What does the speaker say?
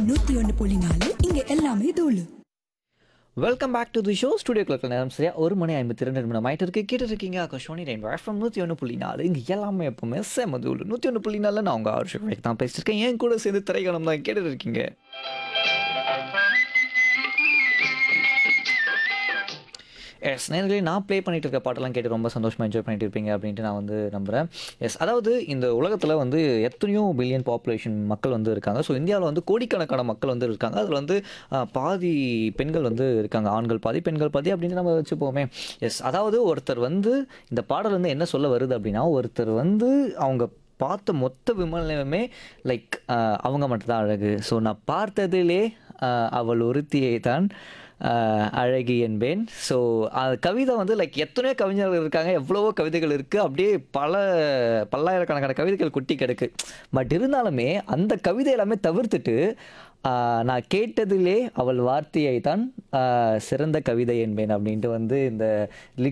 நூத்தி ஒன்னு புள்ளி நாலு இங்க எல்லாமே தூளு welcome back to the show studio கிளப்பில் நேரம் சரியா ஒரு மணி ஐம்பத்தி ரெண்டு நிமிடம் ஆயிட்டு இருக்கு கேட்டு இருக்கீங்க ஆகாஷ்வாணி ரெயின் எஃப்எம் நூற்றி ஒன்று புள்ளி நாலு இங்கே எல்லாமே எப்பவுமே செமதூள் நூற்றி ஒன்று புள்ளி நாலில் நான் உங்கள் ஆர்ஷ் தான் பேசியிருக்கேன் என் கூட சேர்ந்து திரைக்கணம் தான் கேட்டுட்டு இருக்கீங்க எஸ் நேர்களே நான் ப்ளே பண்ணிட்டு இருக்க பாட்டெல்லாம் கேட்டு ரொம்ப சந்தோஷமாக என்ஜாய் பண்ணிட்டு இருப்பீங்க அப்படின்ட்டு நான் வந்து நம்புகிறேன் எஸ் அதாவது இந்த உலகத்தில் வந்து எத்தனையோ பில்லியன் பாப்புலேஷன் மக்கள் வந்து இருக்காங்க ஸோ இந்தியாவில் வந்து கோடிக்கணக்கான மக்கள் வந்து இருக்காங்க அதில் வந்து ஆஹ், பாதி பெண்கள் வந்து இருக்காங்க ஆண்கள் பாதி பெண்கள் பாதி அப்படின்னு நம்ம வச்சுப்போமே எஸ் அதாவது ஒருத்தர் வந்து இந்த பாடல் வந்து என்ன சொல்ல வருது அப்படின்னா ஒருத்தர் வந்து அவங்க பார்த்த மொத்த விமர்சனமே லைக் அவங்க மட்டும்தான் அழகு ஸோ நான் பார்த்ததிலே ஆஹ், அவள் ஒருத்தியை தான் ஆஹ், அழகி என்பேன் ஸோ கவிதை வந்து லைக் எத்தனையோ கவிஞர்கள் இருக்காங்க எவ்வளவோ கவிதைகள் இருக்குது அப்படியே பல பல்லாயிரக்கணக்கான கவிதைகள் குட்டி கிடக்கு பட் இருந்தாலுமே அந்த கவிதை எல்லாமே தவிர்த்துட்டு ஆஹ், நான் கேட்டதிலே அவள் வார்த்தையை தான் ஆஹ், சிறந்த கவிதை என்பேன் அப்படின்ட்டு வந்து இந்த